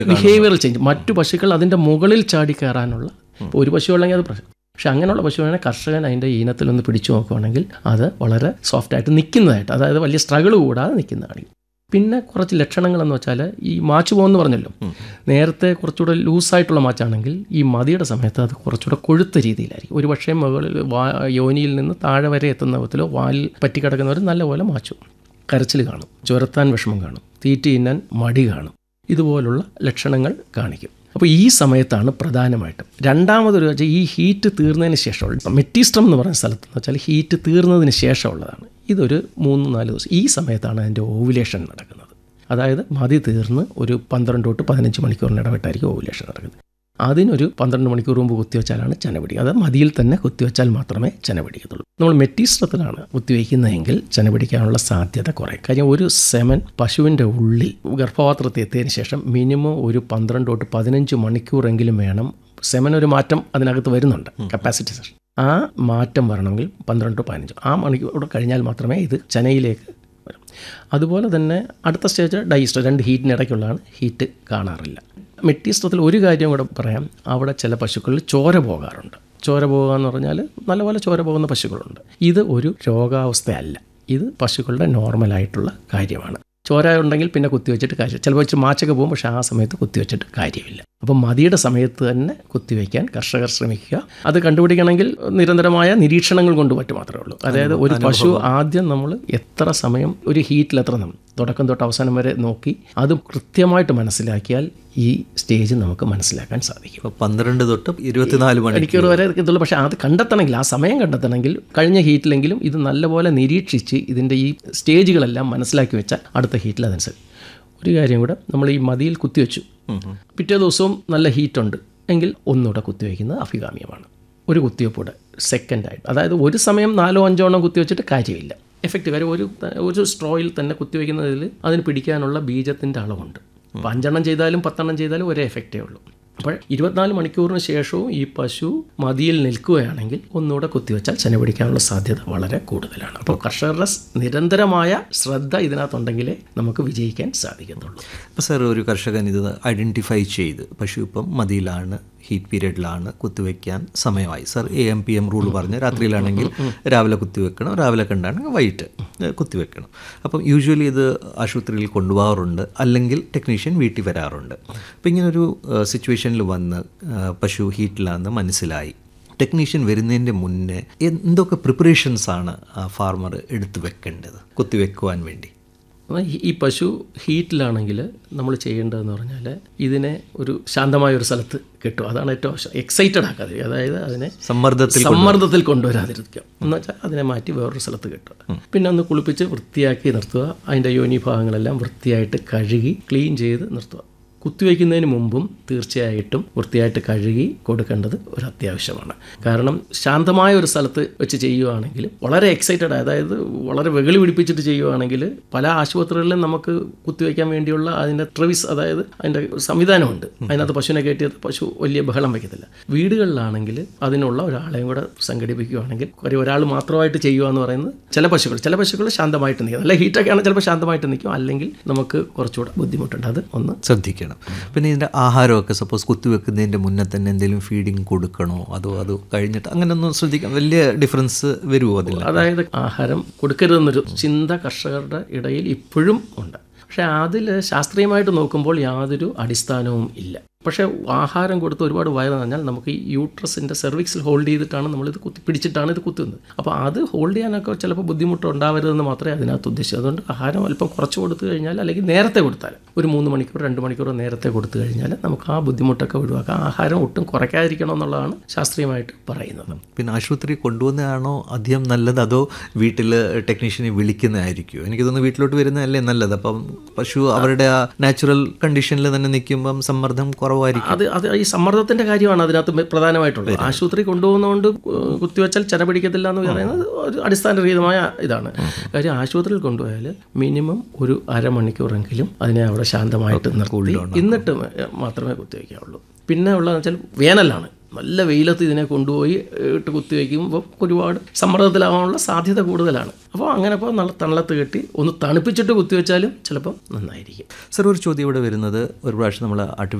behavioural change മറ്റു പശുക്കൾ അതിൻ്റെ മുകളിൽ ചാടി കയറാനുള്ള ഇപ്പോൾ ഒരു പശു ഉള്ളെങ്കിൽ അത് പ്രശ്നം പക്ഷെ അങ്ങനെയുള്ള പശുവിനെ കർഷകൻ അതിൻ്റെ ഈനത്തിലൊന്ന് പിടിച്ചു നോക്കുകയാണെങ്കിൽ അത് വളരെ സോഫ്റ്റായിട്ട് നിൽക്കുന്നതായിട്ട് അതായത് വലിയ സ്ട്രഗിൾ കൂടാതെ നിൽക്കുന്നതാണ് പിന്നെ കുറച്ച് ലക്ഷണങ്ങളെന്ന് വെച്ചാൽ ഈ മാച്ച് പോകുമെന്ന് പറഞ്ഞല്ലോ നേരത്തെ കുറച്ചുകൂടെ ലൂസായിട്ടുള്ള മാച്ചാണെങ്കിൽ ഈ മതിയുടെ സമയത്ത് അത് കുറച്ചുകൂടെ കൊഴുത്ത രീതിയിലായിരിക്കും ഒരു പക്ഷേ മുകളിൽ വാ യോനിയിൽ നിന്ന് താഴെ വരെ എത്തുന്ന വിധത്തിലോ വാലിൽ പറ്റിക്കിടക്കുന്നവർ നല്ലപോലെ മാച്ചു കരച്ചിൽ കാണും ചുരത്താൻ വിഷമം കാണും തീറ്റി തിന്നാൻ മടി കാണും ഇതുപോലുള്ള ലക്ഷണങ്ങൾ കാണിക്കും അപ്പോൾ ഈ സമയത്താണ് പ്രധാനമായിട്ടും രണ്ടാമതൊരു വെച്ചാൽ ഈ ഹീറ്റ് തീർന്നതിന് ശേഷമുള്ള മെറ്റീസ്ട്രം എന്ന് പറയുന്ന സ്ഥലത്ത് എന്ന് വെച്ചാൽ ഹീറ്റ് തീർന്നതിന് ശേഷമുള്ളതാണ് ഇതൊരു മൂന്ന് നാല് ദിവസം ഈ സമയത്താണ് അതിൻ്റെ ഓവുലേഷൻ നടക്കുന്നത് അതായത് മതി തീർന്ന് ഒരു പന്ത്രണ്ട് തൊട്ട് പതിനഞ്ച് മണിക്കൂറിന് ഇടവിട്ടായിരിക്കും ഓവുലേഷൻ നടക്കുന്നത് അതിനൊരു പന്ത്രണ്ട് മണിക്കൂർ മുമ്പ് കുത്തിവെച്ചാലാണ് ചെന പിടിക്കുക അത് മതിയിൽ തന്നെ കുത്തിവെച്ചാൽ മാത്രമേ ചെന പിടിക്കത്തുള്ളൂ നമ്മൾ മെറ്റീസ്ട്രത്തിലാണ് കുത്തിവെക്കുന്നതെങ്കിൽ ചെന പിടിക്കാനുള്ള സാധ്യത കുറയും കാര്യം ഒരു സെമൻ പശുവിൻ്റെ ഉള്ളിൽ ഗർഭപാത്രത്തിൽ എത്തിയതിന് ശേഷം മിനിമം ഒരു പന്ത്രണ്ട് തൊട്ട് പതിനഞ്ച് മണിക്കൂറെങ്കിലും വേണം സെമൻ ഒരു മാറ്റം അതിനകത്ത് വരുന്നുണ്ട് കപ്പാസിറ്റി സെഷൻ ആ മാറ്റം വരണമെങ്കിൽ പന്ത്രണ്ട് to പതിനഞ്ച് ആ മണിക്കൂർ കഴിഞ്ഞാൽ മാത്രമേ ഇത് ചെനയിലേക്ക് വരും അതുപോലെ തന്നെ അടുത്ത സ്റ്റേജ് ഡൈസ്റ്റർ രണ്ട് ഹീറ്റിനിടയ്ക്കുള്ളതാണ് ഹീറ്റ് കാണാറില്ല മെറ്റീസ്ത്രത്തിൽ ഒരു കാര്യം കൂടെ പറയാം അവിടെ ചില പശുക്കളിൽ ചോര പോകാറുണ്ട് ചോര പോകുക എന്ന് പറഞ്ഞാൽ നല്ലപോലെ ചോര പോകുന്ന പശുക്കളുണ്ട് ഇത് ഒരു രോഗാവസ്ഥയല്ല ഇത് പശുക്കളുടെ നോർമലായിട്ടുള്ള കാര്യമാണ് ചോര ഉണ്ടെങ്കിൽ പിന്നെ കുത്തിവെച്ചിട്ട് കാര്യം ചിലപ്പോൾ വെച്ച് മാച്ചൊക്കെ പോകും പക്ഷേ ആ സമയത്ത് കുത്തിവെച്ചിട്ട് കാര്യമില്ല അപ്പം മതിയുടെ സമയത്ത് തന്നെ കുത്തിവെക്കാൻ കർഷകർ ശ്രമിക്കുക അത് കണ്ടുപിടിക്കണമെങ്കിൽ നിരന്തരമായ നിരീക്ഷണങ്ങൾ കൊണ്ട് പറ്റും മാത്രമേ ഉള്ളൂ അതായത് ഒരു പശു ആദ്യം നമ്മൾ എത്ര സമയം ഒരു ഹീറ്റിൽ എത്ര നമ്മൾ തുടക്കം തൊട്ട് അവസാനം വരെ നോക്കി അത് കൃത്യമായിട്ട് മനസ്സിലാക്കിയാൽ ഈ സ്റ്റേജ് നമുക്ക് മനസ്സിലാക്കാൻ സാധിക്കും ഇപ്പോൾ പന്ത്രണ്ട് തൊട്ട് ഇരുപത്തിനാല് മണി മണിക്കൂർ വരെ ഇതുള്ളൂ പക്ഷേ അത് കണ്ടെത്തണമെങ്കിൽ ആ സമയം കണ്ടെത്തണമെങ്കിൽ കഴിഞ്ഞ ഹീറ്റിലെങ്കിലും ഇത് നല്ലപോലെ നിരീക്ഷിച്ച് ഇതിൻ്റെ ഈ സ്റ്റേജുകളെല്ലാം മനസ്സിലാക്കി വെച്ചാൽ അടുത്ത ഹീറ്റിൽ അതനുസരിച്ച് ഒരു കാര്യം കൂടെ നമ്മൾ ഈ മതിയിൽ കുത്തിവെച്ചു പിറ്റേ ദിവസവും നല്ല ഹീറ്റുണ്ട് എങ്കിൽ ഒന്നുകൂടെ കുത്തിവെക്കുന്നത് അഭികാമ്യമാണ് ഒരു കുത്തിവെപ്പൂടെ സെക്കൻഡായിട്ട് അതായത് ഒരു സമയം നാലോ അഞ്ചോ എണ്ണം കുത്തിവെച്ചിട്ട് കാര്യമില്ല എഫക്റ്റ് കാര്യം ഒരു ഒരു സ്ട്രോയിൽ തന്നെ കുത്തിവെക്കുന്നതിൽ അതിന് പിടിക്കാനുള്ള ബീജത്തിൻ്റെ അളവുണ്ട് അപ്പോൾ അഞ്ചെണ്ണം ചെയ്താലും പത്തെണ്ണം ചെയ്താലും ഒരേ എഫക്റ്റേ ഉള്ളൂ അപ്പോൾ ഇരുപത്തിനാല് മണിക്കൂറിന് ശേഷവും ഈ പശു മതിയിൽ നിൽക്കുകയാണെങ്കിൽ ഒന്നുകൂടെ കുത്തിവെച്ചാൽ ചെന പിടിക്കാനുള്ള സാധ്യത വളരെ കൂടുതലാണ് അപ്പോൾ കർഷകരുടെ സ് നിരന്തരമായ ശ്രദ്ധ ഇതിനകത്തുണ്ടെങ്കിലേ നമുക്ക് വിജയിക്കാൻ സാധിക്കത്തുള്ളൂ അപ്പോൾ സാർ ഒരു കർഷകൻ ഇത് ഐഡൻറ്റിഫൈ ചെയ്ത് പശു ഇപ്പം മതിയിലാണ് ഹീറ്റ് പീരീഡിലാണ് കുത്തിവെക്കാൻ സമയമായി sir A M P M rule പറഞ്ഞ് രാത്രിയിലാണെങ്കിൽ രാവിലെ കുത്തിവെക്കണം രാവിലെ കണ്ടാണെങ്കിൽ വൈകിട്ട് ഏഹ്, കുത്തിവെക്കണം അപ്പം യൂഷ്വലി ഇത് ആശുപത്രിയിൽ കൊണ്ടുപോകാറുണ്ട് അല്ലെങ്കിൽ ടെക്നീഷ്യൻ വീട്ടിൽ വരാറുണ്ട് അപ്പം ഇങ്ങനൊരു സിറ്റുവേഷനിൽ വന്ന് ആ, പശു ഹീറ്റിലാണെന്ന് മനസ്സിലായി ടെക്നീഷ്യൻ വരുന്നതിൻ്റെ മുന്നേ എന്തൊക്കെ പ്രിപ്പറേഷൻസ് ആണ് ഫാർമർ എടുത്തു വെക്കേണ്ടത് കുത്തിവെക്കുവാൻ വേണ്ടി എന്നാൽ ഈ- ഈ പശു ഹീറ്റിലാണെങ്കിൽ നമ്മൾ ചെയ്യേണ്ടതെന്ന് പറഞ്ഞാൽ ഇതിനെ ഒരു ശാന്തമായ ഒരു സ്ഥലത്ത് കെട്ടും അതാണ് ഏറ്റവും എക്സൈറ്റഡ് ആക്കാതെ അതായത് അതിനെ സമ്മർദ്ദത്തിൽ സമ്മർദ്ദത്തിൽ കൊണ്ടുവരാതിരിക്കുക എന്ന് വെച്ചാൽ അതിനെ മാറ്റി വേറൊരു സ്ഥലത്ത് കെട്ടുക പിന്നെ ഒന്ന് കുളിപ്പിച്ച് വൃത്തിയാക്കി നിർത്തുക അതിൻ്റെ യോനി ഭാഗങ്ങളെല്ലാം വൃത്തിയായിട്ട് കഴുകി ക്ലീൻ ചെയ്ത് നിർത്തുക കുത്തിവയ്ക്കുന്നതിന് മുമ്പും തീർച്ചയായിട്ടും വൃത്തിയായിട്ട് കഴുകി കൊടുക്കേണ്ടത് ഒരു അത്യാവശ്യമാണ് കാരണം ശാന്തമായ ഒരു സ്ഥലത്ത് വെച്ച് ചെയ്യുകയാണെങ്കിൽ വളരെ എക്സൈറ്റഡ് അതായത് വളരെ വെകളി പിടിപ്പിച്ചിട്ട് ചെയ്യുകയാണെങ്കിൽ പല ആശുപത്രികളിലും നമുക്ക് കുത്തിവയ്ക്കാൻ വേണ്ടിയുള്ള അതിൻ്റെ ട്രവിസ് അതായത് അതിൻ്റെ സംവിധാനമുണ്ട് അതിനകത്ത് പശുവിനെ കയറ്റിയത് പശു വലിയ ബഹളം വയ്ക്കത്തില്ല വീടുകളിലാണെങ്കിൽ അതിനുള്ള ഒരാളെയും കൂടെ സംഘടിപ്പിക്കുകയാണെങ്കിൽ കാര്യം ഒരാൾ മാത്രമായിട്ട് ചെയ്യുക എന്ന് പറയുന്നത് ചില പശുക്കൾ ചില പശുക്കൾ ശാന്തമായിട്ട് നിൽക്കും നല്ല ഹീറ്റൊക്കെ ആണെങ്കിൽ ചിലപ്പോൾ ശാന്തമായിട്ട് നിൽക്കും അല്ലെങ്കിൽ നമുക്ക് കുറച്ചുകൂടെ ബുദ്ധിമുട്ടുണ്ട് അത് ഒന്ന് ശ്രദ്ധിക്കണം പിന്നെ ഇതിൻ്റെ ആഹാരമൊക്കെ സപ്പോസ് കുത്തിവെക്കുന്നതിൻ്റെ മുന്നേ തന്നെ എന്തെങ്കിലും ഫീഡിങ് കൊടുക്കണോ അതോ അത് കഴിഞ്ഞിട്ട് അങ്ങനെയൊന്നും ശ്രദ്ധിക്കാം വലിയ ഡിഫറൻസ് വരുമോ അതിൽ അതായത് ആഹാരം കൊടുക്കരുതെന്നൊരു ചിന്ത കർഷകരുടെ ഇടയിൽ ഇപ്പോഴും ഉണ്ട് പക്ഷേ അതിൽ ശാസ്ത്രീയമായിട്ട് നോക്കുമ്പോൾ യാതൊരു അടിസ്ഥാനവും ഇല്ല പക്ഷേ ആഹാരം കൊടുത്ത് ഒരുപാട് വയറ് പറഞ്ഞാൽ നമുക്ക് ഈ യൂട്രസിൻ്റെ സെർവിക്സിൽ ഹോൾഡ് ചെയ്തിട്ടാണ് നമ്മളിത് കുത്തി പിടിച്ചിട്ടാണ് ഇത് കുത്തുന്നത് അപ്പോൾ അത് ഹോൾഡ് ചെയ്യാനൊക്കെ ചിലപ്പോൾ ബുദ്ധിമുട്ട് ഉണ്ടാവരുതെന്ന് മാത്രമേ അതിനകത്ത് ഉദ്ദേശിച്ചു അതുകൊണ്ട് ആഹാരം അല്പം കുറച്ച് കൊടുത്തു കഴിഞ്ഞാൽ അല്ലെങ്കിൽ നേരത്തെ കൊടുത്താൽ ഒരു മൂന്ന് മണിക്കൂർ രണ്ട് മണിക്കൂർ നേരത്തെ കൊടുത്തു കഴിഞ്ഞാൽ നമുക്ക് ആ ബുദ്ധിമുട്ടൊക്കെ ഒഴിവാക്കാം ആഹാരം ഒട്ടും കുറയ്ക്കാതിരിക്കണം എന്നുള്ളതാണ് ശാസ്ത്രീയമായിട്ട് പറയുന്നത് പിന്നെ ആശുപത്രി കൊണ്ടുവന്നതാണോ അധികം നല്ലത് അതോ വീട്ടിൽ ടെക്നീഷ്യനെ വിളിക്കുന്നതായിരിക്കുമോ എനിക്ക് തോന്നുന്നു വീട്ടിലോട്ട് വരുന്നതല്ലേ നല്ലത് അപ്പം പശു അവരുടെ ആ നാച്ചുറൽ കണ്ടീഷനിൽ തന്നെ നിൽക്കുമ്പം സമ്മർദ്ദം കുറവായിരിക്കും അത് അത് ഈ സമ്മർദ്ദത്തിന്റെ കാര്യമാണ് അതിനകത്ത് മെ- പ്രധാനമായിട്ടുള്ളത് ആശുപത്രി കൊണ്ടുപോകുന്നതുകൊണ്ട് ഏഹ്, കുത്തിവെച്ചാൽ ചെന പിടിക്കത്തില്ല എന്ന് പറയുന്നത് ഒരു അടിസ്ഥാനരഹിതമായ ഇതാണ് കാര്യം ആശുപത്രിയിൽ കൊണ്ടുപോയാൽ മിനിമം ഒരു അരമണിക്കൂറെങ്കിലും അതിനെ അവിടെ ശാന്തമായിട്ട് നിർത്തി എന്നിട്ട് മ- മാത്രമേ കുത്തിവെക്കാവുള്ളൂ പിന്നെ ഉള്ളതെന്ന് വെച്ചാൽ വേനലാണ് നല്ല വെയിലത്ത് ഇതിനെ കൊണ്ടുപോയി ഇട്ട് കുത്തിവെക്കുമ്പോൾ ഒരുപാട് സമ്മർദ്ദത്തിലാവാനുള്ള സാധ്യത കൂടുതലാണ് അപ്പോൾ അങ്ങനെ ഇപ്പോൾ നല്ല തണലത്ത് കെട്ടി ഒന്ന് തണുപ്പിച്ചിട്ട് കുത്തിവെച്ചാലും ചിലപ്പം നന്നായിരിക്കും സർ ഒരു ചോദ്യം ഇവിടെ വരുന്നത് ഒരു പ്രാവശ്യം നമ്മൾ